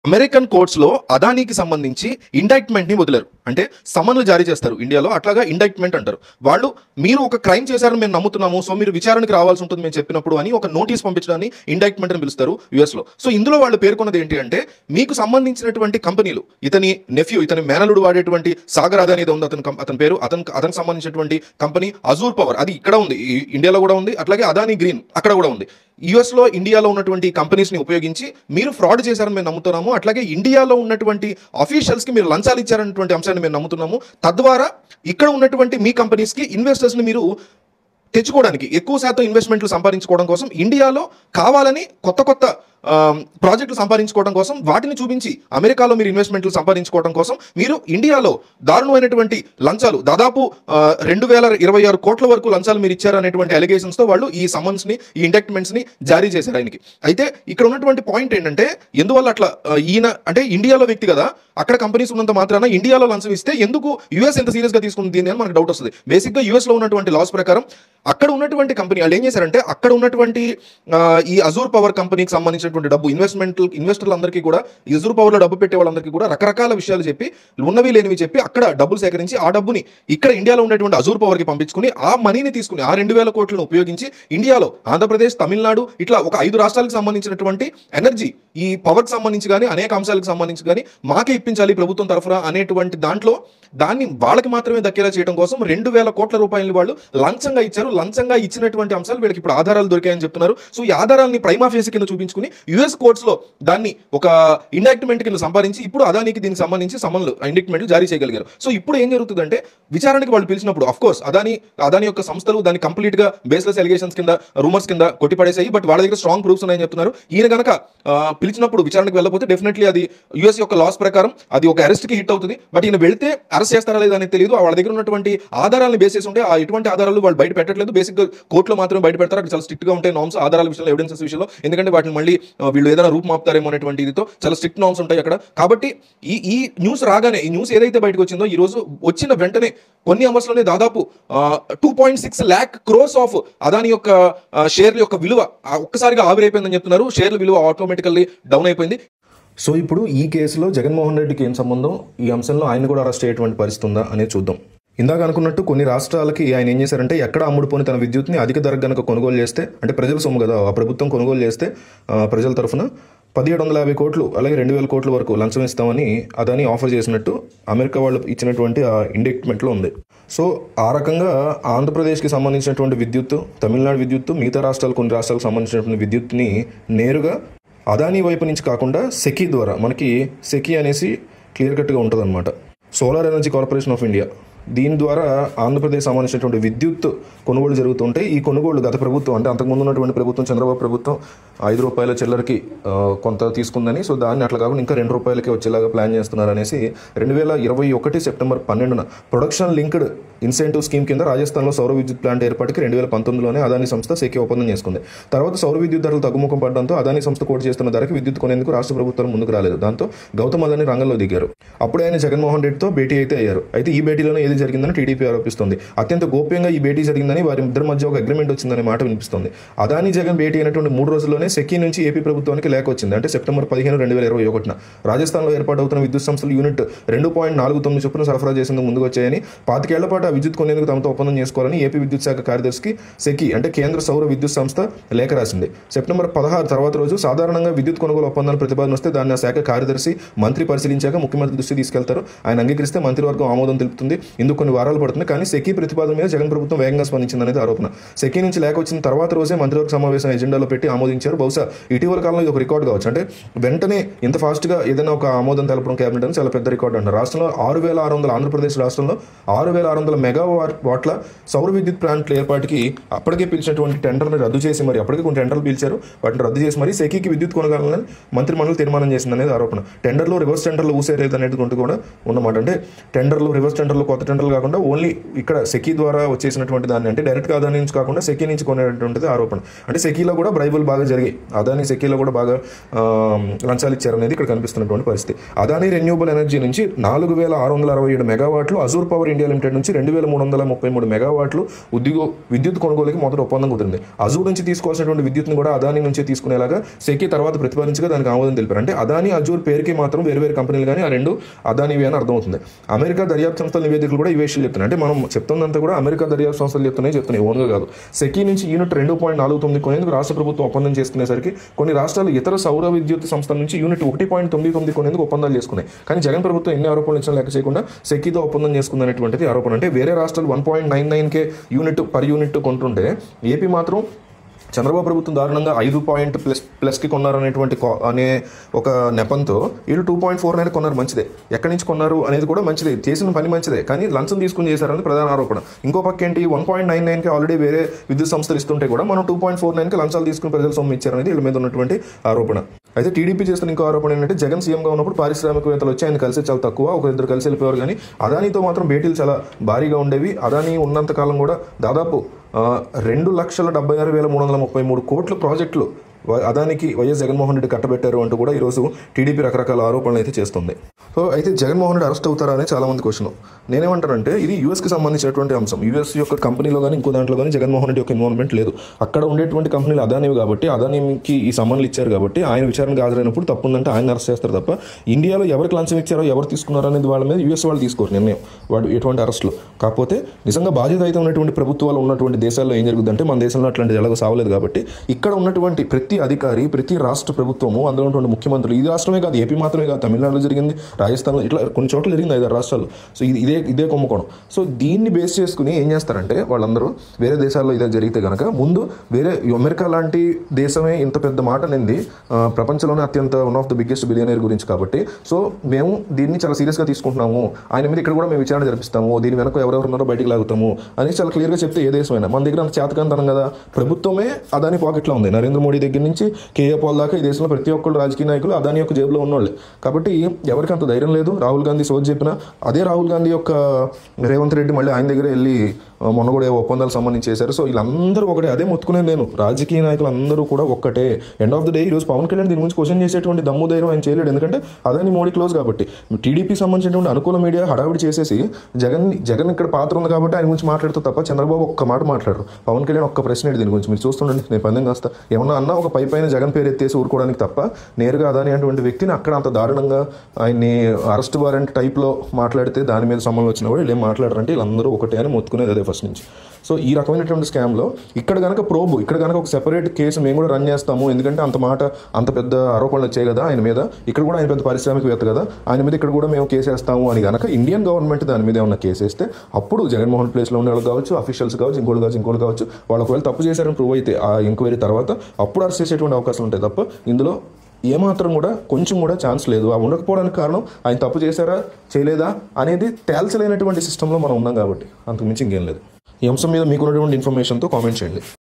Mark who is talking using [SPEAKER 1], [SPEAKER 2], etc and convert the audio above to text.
[SPEAKER 1] American courts లో అదానీకి సంబంధించి indictment ని వదిలేరు అంటే సమన్లు జారీ చేస్తారు ఇండియాలో అట్లాగా ఇండైట్మెంట్ అంటారు వాళ్ళు మీరు ఒక క్రైమ్ చేశారని మేము నమ్ముతున్నాము సో మీరు విచారణకి రావాల్సి ఉంటుంది మేము చెప్పినప్పుడు అని ఒక నోటీస్ పంపించడాన్ని ఇండైట్మెంట్ అని పిలుస్తారు యుఎస్ లో సో ఇందులో వాళ్ళు పేర్కొన్నది ఏంటి అంటే మీకు సంబంధించినటువంటి కంపెనీలు ఇతని నెఫ్యూ ఇతని మేనలుడు వాడేటువంటి సాగర్ అదాని ఏదో ఉంది అతని కం- అతని పేరు అతని అతనికి సంబంధించినటువంటి కంపెనీ అజూర్ పవర్ అది ఇక్కడ ఉంది ఈ ఇండియాలో కూడా ఉంది అట్లాగే అదాని గ్రీన్ అక్కడ కూడా ఉంది యుఎస్ లో ఇండియాలో ఉన్నటువంటి కంపెనీస్ ని ఉపయోగించి మీరు ఫ్రాడ్ చేశారని మేము నమ్ముతున్నాము అట్లాగే ఇండియాలో ఉన్నటువంటి అఫీషియల్స్ కి మీరు లంచాలు ఇచ్చారన్నటువంటి అంశాన్ని మేము నమ్ముతున్నాము తద్వారా ఇక్కడ ఉన్నటువంటి మీ కంపెనీస్ కి ఇన్వెస్టర్స్ ని మీరు తెచ్చుకోవడానికి ఎక్కువ శాతం ఇన్వెస్ట్మెంట్లు సంపాదించుకోవడం కోసం ఇండియాలో కావాలని కొత్త కొత్త ఆ, ప్రాజెక్టులు సంపాదించుకోవడం కోసం వాటిని చూపించి అమెరికాలో మీరు ఇన్వెస్ట్మెంట్లు సంపాదించుకోవడం కోసం మీరు ఇండియాలో దారుణమైనటువంటి లంచాలు దాదాపు ఆ, రెండు వేల ఇరవై ఆరు కోట్ల వరకు లంచాలు మీరు ఇచ్చారనేటువంటి allegations తో వాళ్ళు ఈ సమన్స్ ని ఈ ఇండక్ట్మెంట్స్ ని జారీ చేశారు ఆయనకి అయితే ఇక్కడ ఉన్నటువంటి పాయింట్ ఏంటంటే ఎందువల్ల అట్లా ఆ, ఈయన అంటే ఇండియాలో వ్యక్తి కదా అక్కడ కంపెనీస్ ఉన్నంత మాత్రాన ఇండియాలో లంచం ఇస్తే ఎందుకు యూఎస్ ఎంత సీరియస్ గా తీసుకుంది దీన్ని అని మనకు డౌట్ వస్తుంది బేసిక్ గా యూఎస్ లో ఉన్నటువంటి లాస్ ప్రకారం అక్కడ ఉన్నటువంటి కంపెనీ వాళ్ళు ఏం చేశారంటే అక్కడ ఉన్నటువంటి ఆ, ఈ అజూర్ పవర్ కంపెనీకి సంబంధించినటువంటి డబ్బు ఇన్వెస్ట్మెంట్ ఇన్వెస్టర్లందరికీ కూడా ఈ అజూర్ పవర్ లో డబ్బు పెట్టే వాళ్ళందరికీ కూడా రకరకాల విషయాలు చెప్పి ఉన్నవి లేనివి చెప్పి అక్కడ డబ్బులు సేకరించి ఆ డబ్బుని ఇక్కడ ఇండియాలో ఉన్నటువంటి అజూర్ పవర్ కి పంపించుకుని ఆ మనీని తీసుకుని ఆ రెండు వేల కోట్లను ఉపయోగించి ఇండియాలో ఆంధ్రప్రదేశ్ తమిళనాడు ఇట్లా ఒక ఐదు రాష్ట్రాలకు సంబంధించినటువంటి ఎనర్జీ ఈ పవర్ కి సంబంధించి కానీ అనేక అంశాలకు సంబంధించి కానీ మాకే ఇప్పించాలి ప్రభుత్వం తరఫున అనేటువంటి దాంట్లో దాన్ని వాళ్ళకి మాత్రమే దక్కేలా చేయడం కోసం రెండు వేల కోట్ల రూపాయలు వాళ్ళు లంచంగా ఇచ్చారు లంచంగా ఇచ్చినటువంటి అంశాలు వీళ్ళకి ఇప్పుడు ఆధారాలు దొరికాయని చెప్తున్నారు సో ఈ ఆధారాలని ప్రైమా ఫేస్ కింద చూపించుకుని యుఎస్ కోర్ట్స్ లో దాన్ని ఒక ఇండక్ట్మెంట్ కింద సంపాదించి ఇప్పుడు అదానికి దీనికి సంబంధించి సమన్లు ఇండక్ట్మెంట్ జారీ చేయగలిగారు సో ఇప్పుడు ఏం జరుగుతుందంటే విచారణకి వాళ్ళు పిలిచినప్పుడు అఫ్ కోర్స్ అదాని అదాని యొక్క సంస్థలు దాన్ని కంప్లీట్ గా బేస్లెస్ ఎలిగేషన్స్ కింద రూమర్స్ కింద కొట్టిపడేసాయి బట్ వాళ్ళ దగ్గర స్ట్రాంగ్ ప్రూఫ్స్ ఉన్నాయని చెప్తున్నారు ఈయన గనక ఆ, పిలిచినప్పుడు విచారణకు వెళ్ళకపోతే డెఫినెట్లీ అది యుఎస్ యొక్క లాస్ ప్రకారం అది ఒక అరెస్ట్ కి హిట్ అవుతుంది బట్ ఈయన వెళ్తే అరెస్ట్ చేస్తారా లేదా అనేది తెలియదు వాళ్ళ దగ్గర ఉన్నటువంటి ఆధారాలను బేస్ చేసి ఉంటే ఆ ఎటువంటి ఆధారాలు వాళ్ళు బయట పెట్టట్లేదు బేసిక్ గా కోర్టులో మాత్రం బయట పెడతారు అక్కడ చాలా స్ట్రిక్ట్ గా ఉంటాయి నామ్స్ ఆధారాల విషయంలో ఎవిడెన్సెస్ విషయంలో ఎందుకంటే వాటిని మళ్ళీ ఆ, వీళ్ళు ఏదైనా రూప్ మాపుతారేమో అనేటువంటి ఇదితో చాలా స్ట్రిక్ట్ నామ్స్ ఉంటాయి అక్కడ కాబట్టి ఈ ఈ న్యూస్ రాగానే ఈ న్యూస్ ఏదైతే బయటకు వచ్చిందో ఈ రోజు వచ్చిన వెంటనే కొన్ని అవర్స్ లోనే దాదాపు two point six lakh crores of Adani యొక్క ఆ, షేర్ల యొక్క విలువ ఆ, ఒక్కసారిగా ఆవిరైపోయిందని చెప్తున్నారు షేర్ల విలువ ఆటోమేటికల్లీ డౌన్ అయిపోయింది
[SPEAKER 2] సో ఇప్పుడు ఈ కేసులో జగన్మోహన్ రెడ్డికి ఏం సంబంధం ఈ అంశంలో ఆయన కూడా అరెస్ట్ అయ్యేటువంటి పరిస్థితి ఉందా అనేది చూద్దాం ఇందాక అనుకున్నట్టు కొన్ని రాష్ట్రాలకి ఆయన ఏం చేశారంటే ఎక్కడ అమ్ముడుపోని తన విద్యుత్ని అధిక ధర గనక కొనుగోలు చేస్తే అంటే ప్రజల సొమ్ము కదా ఆ ప్రభుత్వం కొనుగోలు చేస్తే ఆ, ప్రజల తరఫున పదిహేడు వందల యాభై కోట్లు అలాగే రెండు వేల కోట్ల వరకు లంచం ఇస్తామని అదని ఆఫర్ చేసినట్టు అమెరికా వాళ్ళు ఇచ్చినటువంటి ఆ ఇండెక్ట్మెంట్లో ఉంది సో ఆ రకంగా ఆంధ్రప్రదేశ్కి సంబంధించినటువంటి విద్యుత్ తమిళనాడు విద్యుత్ మిగతా రాష్ట్రాలు కొన్ని రాష్ట్రాలకు సంబంధించినటువంటి విద్యుత్ని నేరుగా అదానీ వైపు నుంచి కాకుండా సెకీ ద్వారా మనకి సెకీ అనేసి క్లియర్ కట్గా ఉంటుంది అనమాట solar energy corporation of India దీని ద్వారా ఆంధ్రప్రదేశ్ సంబంధించినటువంటి విద్యుత్ కొనుగోలు జరుగుతుంటే ఈ కొనుగోలు గత ప్రభుత్వం అంటే అంతకుముందు ఉన్నటువంటి ప్రభుత్వం చంద్రబాబు ప్రభుత్వం ఐదు రూపాయల చిల్లరకి ఆ, కొంత తీసుకుందని సో దాన్ని అట్లా కాకుండా ఇంకా రెండు రూపాయలకి వచ్చేలాగా ప్లాన్ చేస్తున్నారు అనేసి రెండు వేల ఇరవై ఒకటి సెప్టెంబర్ పన్నెండున ప్రొడక్షన్ లింక్డ్ ఇన్సెంటివ్ స్కీమ్ కింద రాజస్థాన్లో సౌర విద్యుత్ ప్లాంట్ ఏర్పాటుకి రెండు వేల పంతొమ్మిదిలోనే అదాని సంస్థ సెకి ఒప్పందం చేసుకుంది తర్వాత సౌర విద్యుత్ ధరలు తగ్గుముఖం పడడంతో అదాని సంస్థ కోటి చేస్తున్న ధరకి విద్యుత్ కొనేందుకు రాష్ట్ర ప్రభుత్వాలు ముందుకు రాలేదు దాంతో గౌతమ్ అదాని రంగంలో దిగారు అప్పుడు ఆయన జగన్మోహన్ రెడ్డితో భేటీ అయితే అయ్యారు అయితే ఈ భేటీలోనే ఏది జరిగిందని టీడీపీ ఆరోపిస్తుంది అత్యంత గోప్యంగా ఈ భేటీ జరిగిందని వారి ఇద్దరి మధ్య ఒక అగ్రిమెంట్ వచ్చిందనే మాట వినిపిస్తుంది అదాని జగన్ భేటీ అయినటువంటి మూడు రోజుల్లోనే సెకీ నుంచి ఏపీ ప్రభుత్వానికి లేఖ వచ్చింది అంటే సెప్టెంబర్ పదిహేను రెండు వేల ఇరవై ఒకటిన రాజస్థాన్లో ఏర్పాటవుతున్న విద్యుత్ సంస్థలు యూనిట్ రెండు పాయింట్ నాలుగు తొమ్మిది చొప్పున సరఫరా చేసేందుకు ముందుకు వచ్చాయని పాతికేళ్ల పాటు ఆ విద్యుత్ కొనేందుకు తమతో ఒప్పందం చేసుకోవాలని ఏపీ విద్యుత్ శాఖ కార్యదర్శికి సెకీ అంటే కేంద్ర సౌర విద్యుత్ సంస్థ లేఖ రాసింది సెప్టెంబర్ పదహారు తర్వాత రోజు సాధారణంగా విద్యుత్ కొనుగోలు ఒప్పందాన్ని ప్రతిపాదన వస్తే దాన్ని ఆ శాఖ కార్యదర్శి మంత్రి పరిశీలించాక ముఖ్యమంత్రి దృష్టి తీసుకెళ్తారు ఆయన అంగీకరిస్తే మంత్రివర్గం ఆమోదం తెలుపుతుంది ఇందుకు కొన్ని వారాలు పడుతుంది కానీ సెకీ ప్రతిపాదన మీద జగన్ ప్రభుత్వం వేగంగా స్పందించింది అనేది ఆరోపణ సెకీ నుంచి లేఖ వచ్చిన తర్వాత రోజే మంత్రివర్గ సమావేశం ఎజెండాలో పెట్టి ఆమోదించారు బహుశా ఇటీవల కాలంలో ఇది ఒక రికార్డ్ కావచ్చు అంటే వెంటనే ఇంత ఫాస్ట్గా ఏదైనా ఒక ఆమోదం తెలపడం కేబినెట్ అని చాలా పెద్ద రికార్డ్ అంటారు రాష్ట్రంలో ఆరు వేల ఆరు వందల ఆంధ్రప్రదేశ్ రాష్ట్రంలో ఆరు వేల ఆరు వందల మెగా వాట్ల సౌర విద్యుత్ ప్లాంట్ల ఏర్పాటుకి అప్పటికే పిలిచినటువంటి టెండర్ని రద్దు చేసి మరి అప్పటికే కొన్ని టెండర్లు పిలిచారు వాటిని రద్దు చేసి మరి సెకీకి విద్యుత్ కొనగాలని మంత్రి మండలి తీర్మానం చేసింది అనేది ఆరోపణ టెండర్లో రివర్స్ టెండర్లు ఊసేయలేదు అనేది కొంటూ కూడా ఉన్నమాట అంటే టెండర్లు రివర్స్ టెండర్లు కొత్త టెండర్లు కాకుండా ఓన్లీ ఇక్కడ సెకీ ద్వారా వచ్చేసినటువంటి దాన్ని అంటే డైరెక్ట్గా అదాని నుంచి కాకుండా సెకీ నుంచి కొనేటువంటిది ఆరోపణ అంటే సెకీలో కూడా బ్రైబుల్ బాగా జరిగాయి అదాని సెకీలో కూడా బాగా ఆ, లంచాలు ఇచ్చారనేది ఇక్కడ కనిపిస్తున్నటువంటి పరిస్థితి అదాని రెన్యూబుల్ ఎనర్జీ నుంచి నాలుగు వేల ఆరు వందల అరవై ఏడు మెగావాట్లు అజూర్ పవర్ ఇండియా లిమిటెడ్ నుంచి రెండు వేల మూడు వందల ముప్పై మూడు మెగావాట్లు ఉద్యోగ విద్యుత్ కొనుగోలుకి మొదటి ఒప్పందం కుదిరింది అజూర్ నుంచి తీసుకోవాల్సినటువంటి విద్యుత్ని కూడా అదాని నుంచి తీసుకునేలాగా సెకీ తర్వాత ప్రతిపాదించగా దానికి ఆమోదం తెలిపారు అంటే అదాని అజూర్ పేరుకి మాత్రం వేరు వేరు కంపెనీలు కానీ ఆ రెండు అదానివి అని అర్థమవుతుంది అమెరికా దర్యాప్తు సంస్థల నివేదికలు కూడా ఈ విషయాలు చెప్తున్నాయి అంటే మనం చెప్తున్నంత కూడా అమెరికా దర్యాప్తు సంస్థలు చెప్తున్నాయి చెప్తున్నాయి ఓన్గా కాదు సెకీ నుంచి యూనిట్ రెండు పాయింట్ నాలుగు తొమ్మిది కొనేందుకు రాష్ట్ర ప్రభుత్వం ఒప్పందం చేసుకునేసరికి కొన్ని రాష్ట్రాలు ఇతర సౌర విద్యుత్ సంస్థల నుంచి యూనిట్ ఒకటి పాయింట్ తొమ్మిది తొమ్మిది కొనేందుకు ఒప్పందాలు చేసుకున్నాయి కానీ జగన్ ప్రభుత్వం ఎన్ని ఆరోపణలు ఇచ్చినా లెక్క చేయకుండా సెకీతో ఒప్పందం చేసుకుందనేటువంటిది ఆరోపణ అంటే వేరే రాష్ట్రాలు వన్ పాయింట్ నైన్ నైన్ కే యూనిట్ పర్ యూనిట్ కొంటుంటే ఏపీ మాత్రం చంద్రబాబు ప్రభుత్వం దారుణంగా ఐదు పాయింట్ ప్లస్ ప్లస్కి కొన్నారనేటువంటి కో- అనే ఒక నెపంతో వీళ్ళు టూ పాయింట్ ఫోర్ నైన్ కొన్నారు మంచిదే ఎక్కడి నుంచి కొన్నారు అనేది కూడా మంచిదే చేసిన పని మంచిదే కానీ లంచం తీసుకుని చేశారని ప్రధాన ఆరోపణ ఇంకో పక్క ఏంటి వన్ పాయింట్ నైన్ నైన్కి ఆల్రెడీ వేరే విద్యుత్ సంస్థలు ఇస్తుంటే కూడా మనం టూ పాయింట్ ఫోర్ నైన్కి లంచాలు తీసుకుని ప్రజలు సొమ్ము ఇచ్చారనేది వీళ్ళ మీద ఉన్నటువంటి ఆరోపణ అయితే టీడీపీ చేస్తున్న ఇంకో ఆరోపణ ఏంటంటే జగన్ సీఎంగా ఉన్నప్పుడు పారిశ్రామికవేత్తలు వచ్చి ఆయన కలిసి చాలా తక్కువ ఒక ఇద్దరు కలిసి వెళ్ళిపోయారు కానీ అదానితో మాత్రం భేటీలు చాలా భారీగా ఉండేవి అదాని ఉన్నంత కాలం కూడా దాదాపు ఆ, రెండు లక్షల డెబ్బై ఆరు వేల మూడు వందల ముప్పై మూడు కోట్ల ప్రాజెక్టులు వ- అదానికి వైఎస్ జగన్మోహన్ రెడ్డి కట్టబెట్టారు అంటూ కూడా ఈరోజు టీడీపీ రకరకాల ఆరోపణలు అయితే చేస్తుంది సో అయితే జగన్మోహన్ రెడ్డి అరెస్ట్ అవుతారా అని చాలా మంది క్వశ్చన్ నేనేమంటానంటే ఇది యూఎస్కి సంబంధించినటువంటి అంశం యూఎస్ యొక్క కంపెనీలో కానీ ఇంకో దాంట్లో కానీ జగన్మోహన్ రెడ్డి యొక్క ఇన్వాల్వ్మెంట్ లేదు అక్కడ ఉండేటువంటి కంపెనీలు అదానివి కాబట్టి అదానికి ఈ సమ్మన్లు ఇచ్చారు కాబట్టి ఆయన విచారణకు హాజరైనప్పుడు తప్పు ఉందంటే ఆయన అరెస్ట్ చేస్తారు తప్ప ఇండియాలో ఎవరికి లంచం ఇచ్చారో ఎవరు తీసుకున్నారో అనేది వాళ్ళ మీద యూఎస్ వాళ్ళు తీసుకోరు నిర్ణయం వాడు ఎటువంటి అరెస్టులు కాకపోతే నిజంగా బాధ్యత అయితే ఉన్నటువంటి ప్రభుత్వాలు ఉన్నటువంటి దేశాల్లో ఏం జరుగుతుందంటే మన దేశంలో అట్లాంటి ఎలాగో సావలేదు కాబట్టి ఇక్కడ ఉన్నటువంటి ప్రతి అధికారి ప్రతి రాష్ట్ర ప్రభుత్వము అందులో ఉన్నటువంటి ముఖ్యమంత్రులు ఈ రాష్ట్రమే కాదు ఏపీ మాత్రమే కాదు తమిళనాడులో జరిగింది రాజస్థాన్లో ఇట్లా కొన్ని చోట్ల జరిగింది ఐదారు రాష్ట్రాలు సో ఇది ఇదే ఇదే కుంభకోణం సో దీన్ని బేస్ చేసుకుని ఏం చేస్తారంటే వాళ్ళందరూ వేరే దేశాల్లో ఇదే జరిగితే కనుక ముందు వేరే అమెరికా లాంటి దేశమే ఇంత పెద్ద మాట నింది ఆ, ప్రపంచంలోనే అత్యంత one of the biggest billionaire గురించి కాబట్టి సో మేము దీన్ని చాలా సీరియస్గా తీసుకుంటున్నాము ఆయన మీద ఇక్కడ కూడా మేము విచారణ జరిపిస్తాము దీని వెనక ఎవరెవరు ఉన్నారో బయటికి లాగుతాము అని చాలా క్లియర్గా చెప్తే ఏ దేశమైనా మన దగ్గర అంత చేతకంతనం కదా ప్రభుత్వమే అదాని పాకెట్లో ఉంది నరేంద్ర మోడీ దగ్గర నుంచి కేఏ పాల్ దాకా ఈ దేశంలో ప్రతి ఒక్కరు రాజకీయ నాయకులు అదాని యొక్క జేబులో ఉన్నోళ్ళే కాబట్టి ఎవరికి అంత ధైర్యం లేదు రాహుల్ గాంధీ సోది చెప్పినా అదే రాహుల్ గాంధీ యొక్క రేవంత్ రెడ్డి మళ్ళీ ఆయన దగ్గర వెళ్ళి ఆ, మొన్న కూడా ఏ ఒప్పందాలకు సంబంధించి చేశారు సో వీళ్ళందరూ ఒకటే అదే మొత్తుకునేది నేను రాజకీయ నాయకులు అందరూ కూడా ఒక్కటే ఎండ్ ఆఫ్ ద డే ఈరోజు పవన్ కళ్యాణ్ దీని గురించి క్వశ్చన్ చేసేటువంటి దమ్ము ధైర్యం ఆయన చేయలేడు ఎందుకంటే అదని మోడీ క్లోజ్ కాబట్టి టీడీపీ సంబంధించినటువంటి అనుకూల మీడియా హడావిడి చేసేసి జగన్ జగన్ ఇక్కడ పాత్ర ఉంది కాబట్టి ఆయన గురించి మాట్లాడుతూ తప్ప చంద్రబాబు ఒక్క మాట మాట్లాడరు పవన్ కళ్యాణ్ ఒక్క ప్రశ్న అడిగి దీని గురించి మీరు చూస్తుండండి నేను పందెం కాస్తా ఏమన్నా అన్నా ఒక పై పైన జగన్ పేరు ఎత్తేసి ఊరుకోవడానికి తప్ప నేరుగా అదాని అటువంటి వ్యక్తిని అక్కడ అంత దారుణంగా ఆయన్ని అరెస్ట్ వారెంట్ టైప్లో మాట్లాడితే దాని మీద సంబంధం వచ్చినా కూడా వీళ్ళు ఏం మాట్లాడరంటే వీళ్ళందరూ ఒకటే అని మొత్తుకునేది అదే ఫస్ట్ నుంచి సో ఈ రకమైనటువంటి స్కామ్లో ఇక్కడ కనుక ప్రోబు ఇక్కడ కనుక ఒక సెపరేట్ కేసు మేము కూడా రన్ చేస్తాము ఎందుకంటే అంత మాట అంత పెద్ద ఆరోపణలు వచ్చాయి కదా ఆయన మీద ఇక్కడ కూడా ఆయన పెద్ద పారిశ్రామికవేత్త కదా ఆయన మీద ఇక్కడ కూడా మేము కేసు వేస్తాము అని కనుక ఇండియన్ గవర్నమెంట్ దాని మీద ఏమన్నా కేసు వేస్తే అప్పుడు జగన్మోహన్ ప్లేస్లో ఉన్న వాళ్ళు కావచ్చు అఫీషియల్స్ కావచ్చు ఇంకోటి కావచ్చు ఇంకోటి కావచ్చు వాళ్ళు ఒకవేళ తప్పు చేశారని ప్రూవ్ అయితే ఆ ఎంక్వైరీ తర్వాత అప్పుడు అరెస్ట్ చేసేటువంటి అవకాశాలు ఉంటాయి తప్ప ఇందులో ఏమాత్రం కూడా కొంచెం కూడా ఛాన్స్ లేదు ఆ ఉండకపోవడానికి కారణం ఆయన తప్పు చేశారా చేయలేదా అనేది తేల్చలేనటువంటి సిస్టంలో మనం ఉన్నాం కాబట్టి అంతకు మించి ఇంకేం లేదు ఈ అంశం మీద మీకున్నటువంటి ఇన్ఫర్మేషన్తో కామెంట్ చేయండి